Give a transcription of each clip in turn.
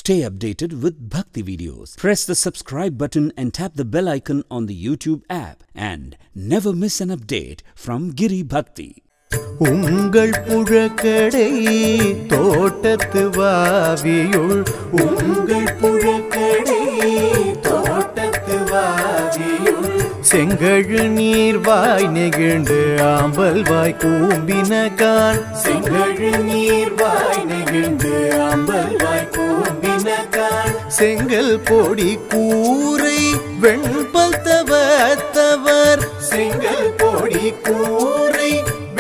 Stay updated with Bhakti videos. Press the subscribe button and tap the bell icon on the YouTube app and never miss an update from Giri Bhakti. உங்கள் புழக்கடை தோட்டத்து வாவியுள் உங்கள் புழக்கடை தோட்டத்து வாவியுள் செங்கழு நீர் வாய் நெகிழ்ந்து ஆம்பல் வாய் கூம்பினகான் செங்கழு நீர் வாய் நெகிழ்ந்து ஆம்பல் வாய் கூம்பினகான் செங்கல் பொடி கூரை வெண்பல் தவத்தவர் செங்கல் பொடி கூரை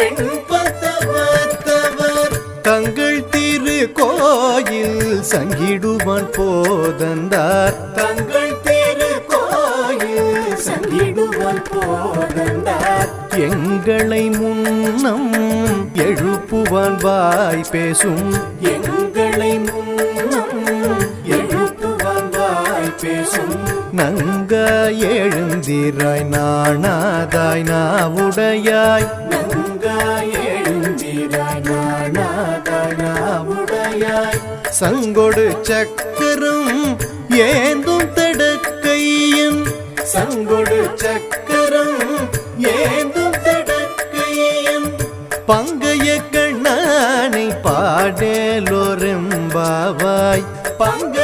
வெண்பத்தவர் தங்கள் திரு கோயில் சங்கிடுவான் போதந்தார் தங்கள் திரு கோயில் சங்கிடுவான் போதந்தார் எங்களை முன்னம் எழுப்புவான் வாய் பேசும் எங்களை முன்னம் எழுப்புவான் வாய் பேசும் நங்காய் எழுந்திராய் நாணாதாய் நாவுடையாய் நங்காய் எழுந்திராய் நாணாதாய் நாவுடையாய் சங்கொடு சக்கரம் ஏந்தும் தடக்கையன் சங்கொடு சக்கரம் ஏந்தும் தடக்கையன் பங்கைய கண்ணானை பாடேலோரெம்பாவாய் பங்க